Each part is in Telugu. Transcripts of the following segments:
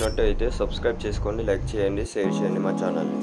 నచ్చినట్టయితే సబ్స్క్రైబ్ చేసుకోండి లైక్ చేయండి షేర్ చేయండి మా ఛానల్ని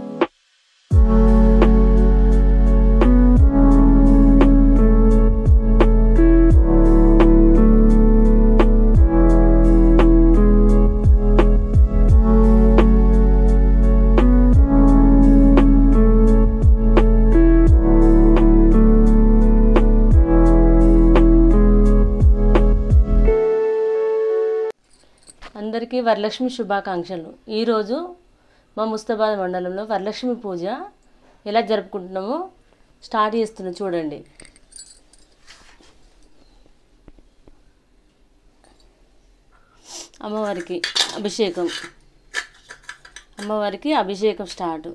అందరికీ వరలక్ష్మి శుభాకాంక్షలు ఈరోజు మా ముస్తాబాద్ మండలంలో వరలక్ష్మి పూజ ఎలా జరుపుకుంటున్నామో స్టార్ట్ చేస్తున్నా చూడండి అమ్మవారికి అభిషేకం అమ్మవారికి అభిషేకం స్టార్ట్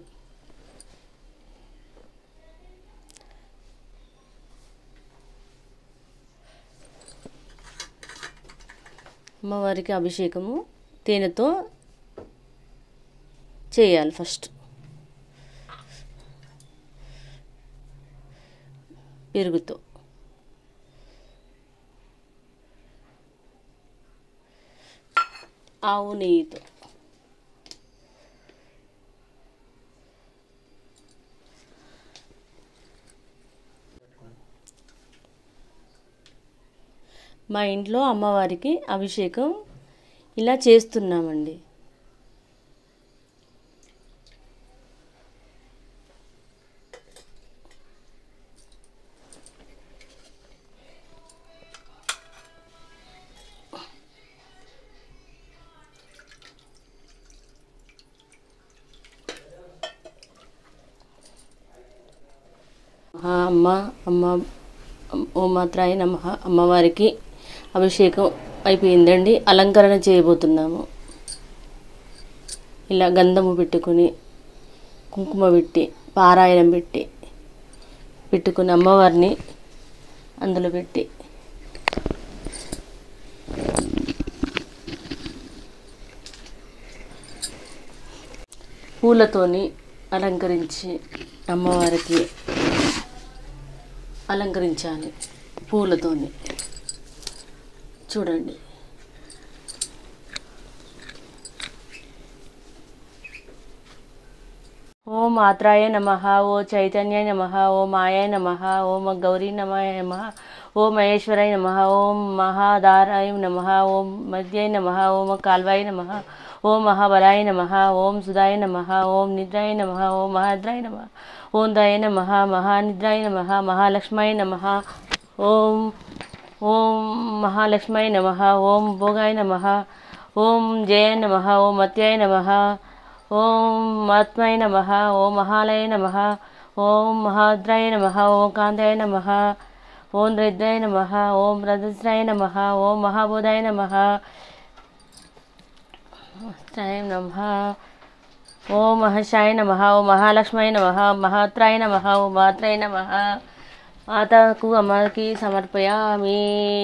అమ్మవారికి అభిషేకము తేనెతో చేయాలి ఫస్ట్ పెరుగుతో ఆవు నెయ్యితో మా ఇంట్లో అమ్మవారికి అభిషేకం ఇలా చేస్తున్నామండి ఆ అమ్మ అమ్మ ఓ మాత్రాయ నమ అమ్మవారికి అభిషేకం అయిపోయిందండి అలంకరణ చేయబోతున్నాము ఇలా గంధము పెట్టుకుని కుంకుమ పెట్టి పారాయణం పెట్టి పెట్టుకుని అమ్మవారిని అందులో పెట్టి పూలతోని అలంకరించి అమ్మవారికి అలంకరించాలి పూలతోని చూడండి ఓం మాత్రాయ నమ ఓ చైతన్య నమ ఓ మాయాయ నమ ఓం గౌరీ నమాయ నమ ఓం మహేశ్వరాయ నమ ఓం మహాదారాయ నమ ఓం మధ్యాయ నమ ఓం కాల్వాయ నమ ఓం మహాబలాయ నమ ఓం సుధాయ నమ ఓం నిద్రాయ నమ ఓం మహాద్రాయ నమ ఓం దయ నమ మహానిద్రాయ నమ మహాలక్ష్మాయ నమ ఓం ఓం మహాలక్ష్మాయ నమ ఓం భోగాయ నమ ఓం జయ నమ ఓం మత్యాయ నమ ఓం ఆత్మాయ నమ ఓం మహాలయ నమ ఓం మహాద్రాయ నమ ఓం కాంతాయ నమ ఓం రుద్రాయ నమ ఓం రజస్రాయ నమ ఓం మహాబోధాయ నమ త్రాయ నమ ఓం మహర్షాయ నమ ఓం మహాలక్ష్మాయ నమ మహాత్రాయ నమ ఓం మాత్రాయ నమ మాతకు అమ్మకి సమర్పయామి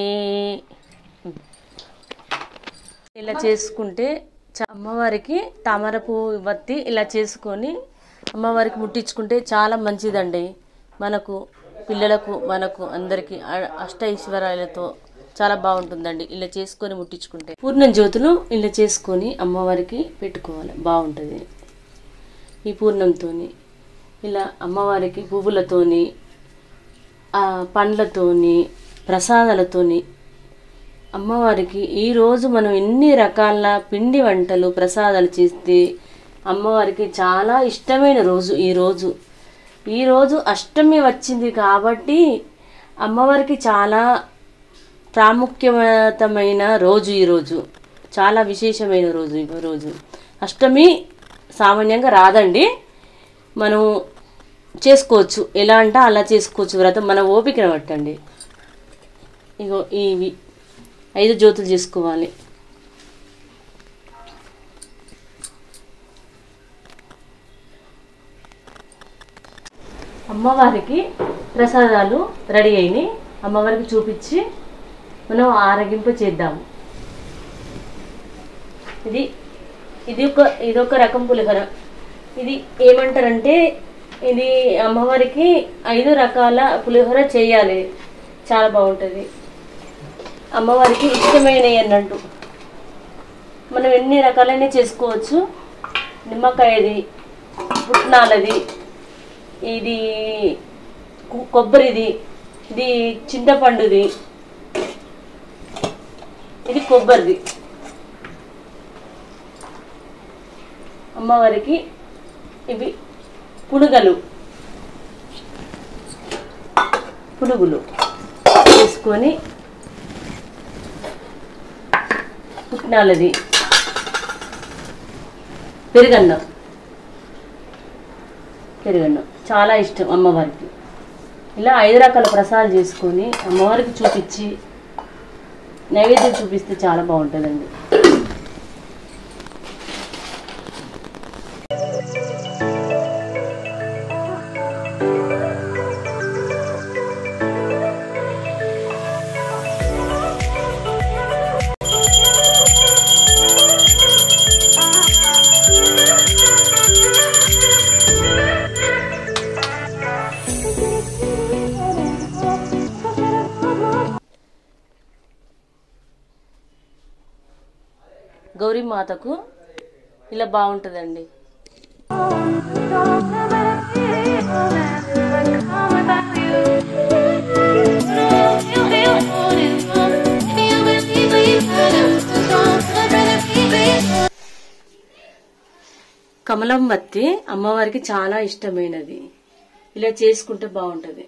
ఇలా చేసుకుంటే చ- అమ్మవారికి తామర పువ్వు వత్తి ఇలా చేసుకొని అమ్మవారికి ముట్టించుకుంటే చాలా మంచిదండి మనకు పిల్లలకు మనకు అందరికీ అ- అష్ట ఐశ్వర్యాలతో చాలా బాగుంటుందండి ఇలా చేసుకొని ముట్టించుకుంటే పూర్ణ జ్యోతులు ఇలా చేసుకొని అమ్మవారికి పెట్టుకోవాలి బాగుంటుంది ఈ పూర్ణంతోని ఇలా అమ్మవారికి పువ్వులతోని ఆ పండ్లతోని ప్రసాదాలతోని అమ్మవారికి ఈరోజు మనం ఎన్ని రకాల పిండి వంటలు ప్రసాదాలు చేస్తే అమ్మవారికి చాలా ఇష్టమైన రోజు ఈరోజు ఈరోజు అష్టమి వచ్చింది కాబట్టి అమ్మవారికి చాలా ప్రాముఖ్యతమైన రోజు ఈరోజు చాలా విశేషమైన రోజు ఈ రోజు అష్టమి సామాన్యంగా రాదండి మనం చేసుకోవచ్చు ఎలా అంటే అలా చేసుకోవచ్చు వ్రతం మన ఓపికను బట్టండి ఇగో ఇవి ఐదు జ్యోతులు చేసుకోవాలి అమ్మవారికి ప్రసాదాలు రెడీ అయినాయి అమ్మవారికి చూపించి మనం ఆరగింపు చేద్దాము ఇది ఇది ఒక ఇది ఒక రకం పులిహోర ఇది ఏమంటారంటే ఇది అమ్మవారికి ఐదు రకాల పులిహోర చేయాలి చాలా బాగుంటుంది అమ్మవారికి ఇష్టమైనవి అన్నట్టు మనం ఎన్ని రకాలైన చేసుకోవచ్చు నిమ్మకాయది పుట్నాలది ఇది కు- కొబ్బరిది ఇది చింతపండుది ఇది కొబ్బరిది అమ్మవారికి ఇవి పునుగలు పునుగులు తీసుకొని పుట్నాలది పెరుగన్నం పెరుగన్నం చాలా ఇష్టం అమ్మవారికి ఇలా ఐదు రకాల ప్రసాదాలు చేసుకొని అమ్మవారికి చూపించి నైవేద్యం చూపిస్తే చాలా బాగుంటుందండి గౌరీ మాతకు ఇలా బాగుంటుందండి కమలం బత్తి అమ్మవారికి చాలా ఇష్టమైనది ఇలా చేసుకుంటే బాగుంటుంది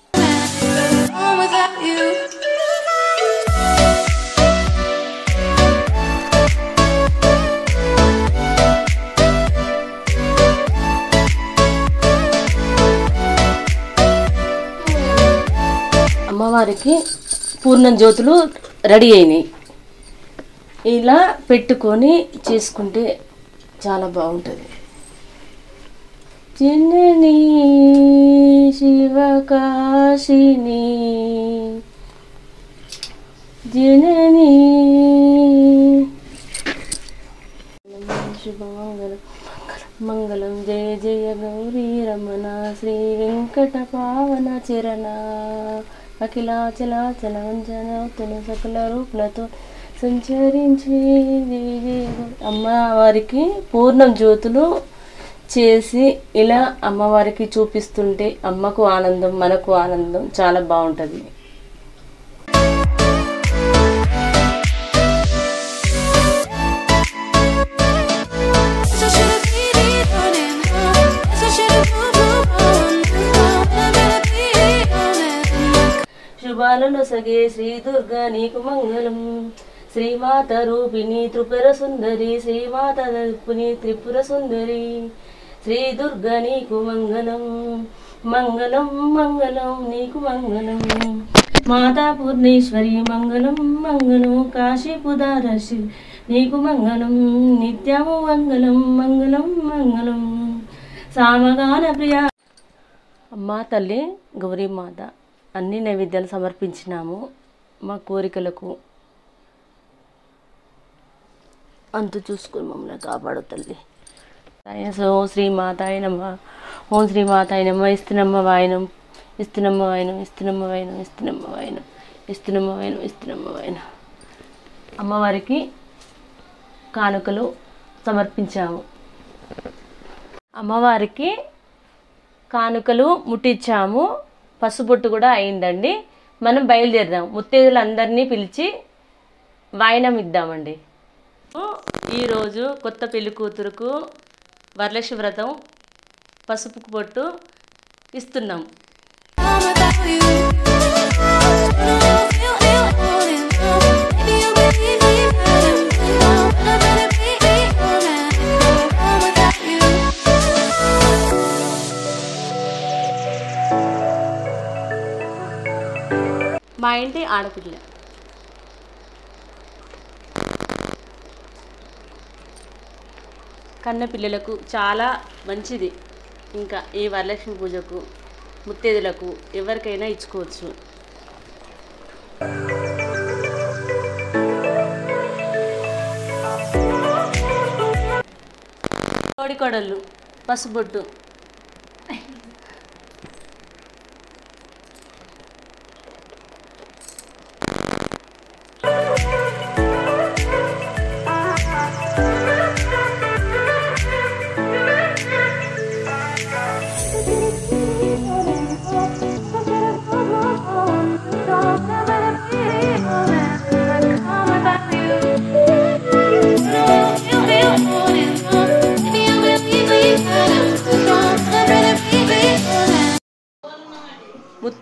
అమ్మవారికి పూర్ణం జ్యోతులు రెడీ అయినాయి ఇలా పెట్టుకొని చేసుకుంటే చాలా బాగుంటుంది జననీ శివకాశిని జననీ శుభమంగళం మంగళం జయ జయ గౌరీ రమణ శ్రీ వెంకట పావన చరణ అఖిలాచలాచల వంచనతులు సకల రూపులతో సంచరించి జయ జయ గౌరీ. అమ్మవారికి పూర్ణం జ్యోతులు చేసి ఇలా అమ్మవారికి చూపిస్తుంటే అమ్మకు ఆనందం మనకు ఆనందం చాలా బాగుంటుంది శుభాలను సగే శ్రీ దుర్గా నీకు మంగళం శ్రీమాత రూపిణి త్రిపుర సుందరి శ్రీమాత రూపిణి త్రిపుర సుందరి శ్రీ దుర్గా నీకు మంగళం మంగళం మంగళం నీకు మంగళం మాతా పూర్ణేశ్వరి మంగళం మంగళం కాశీపుదారశి నీకు మంగళం నిత్యము మంగళం మంగళం మంగళం సామగాన ప్రియ అమ్మా తల్లి గౌరీమాత అన్ని నైవేద్యాలు సమర్పించినాము మా కోరికలకు అంతు చూసుకుని మమ్మల్ని కాపాడు తల్లి ఓం శ్రీమాతాయ నమ ఓం శ్రీమాతాయ నమ ఇస్తునమ్మ వాయనం ఇస్తునమ్మ వాయనం ఇస్తునమ్మ వాయనం ఇస్తునమ్మ వాయనం ఇస్తునమ్మ వాయనం ఇస్తునమ్మ వాయనం అమ్మవారికి కానుకలు సమర్పించాము అమ్మవారికి కానుకలు ముట్టించాము పసుబొట్టు కూడా అయిందండి మనం బయలుదేరదాం ముత్తైదులందరినీ పిలిచి వాయినం ఇద్దామండి ఈరోజు కొత్త పెళ్లి కూతురుకు వరలక్ష్మి వ్రతం పసుపు పొట్టు ఇస్తున్నాం మా ఇంటి ఆడపిల్ల కన్న పిల్లలకు చాలా మంచిది ఇంకా ఈ వరలక్ష్మి పూజకు ముత్తేదులకు ఎవరికైనా ఇచ్చుకోవచ్చు కోడికొడళ్ళు పసుబొట్టు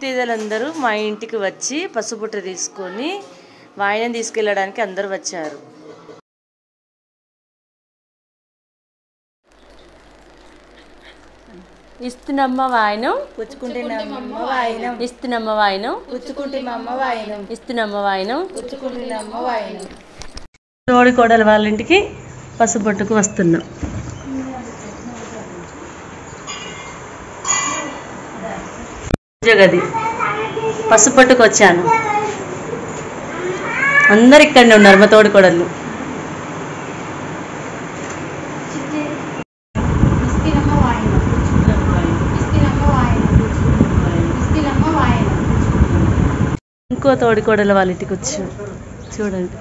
ముత్తైదలందరూ మా ఇంటికి వచ్చి పసుపుట్ట తీసుకొని వాయినం తీసుకెళ్ళడానికి అందరూ వచ్చారు ఇస్తున్నమ్మ వాయనం పుచ్చుకుంటున్నమ్మ వాయినం ఇస్తున్నమ్మ వాయనం పుచ్చుకుంటున్నమ్మ వాయినం ఇస్తున్నమ్మ వాయనం పుచ్చుకుంటున్నమ్మ వాయినం తోడి కోడలు వాళ్ళ ఇంటికి పసుపొట్టుకు వస్తున్నాం పూజ గది పసుపొట్టుకు వచ్చాను అందరు ఇక్కడనే ఉన్నారు మా తోడి కోడళ్ళు ఇస్తినమ్మ వాయినం ఇస్తినమ్మ వాయినం ఇస్తినమ్మ వాయినం ఇంకో తోడి కోడలు వాళ్ళ ఇంటికి వచ్చాం చూడండి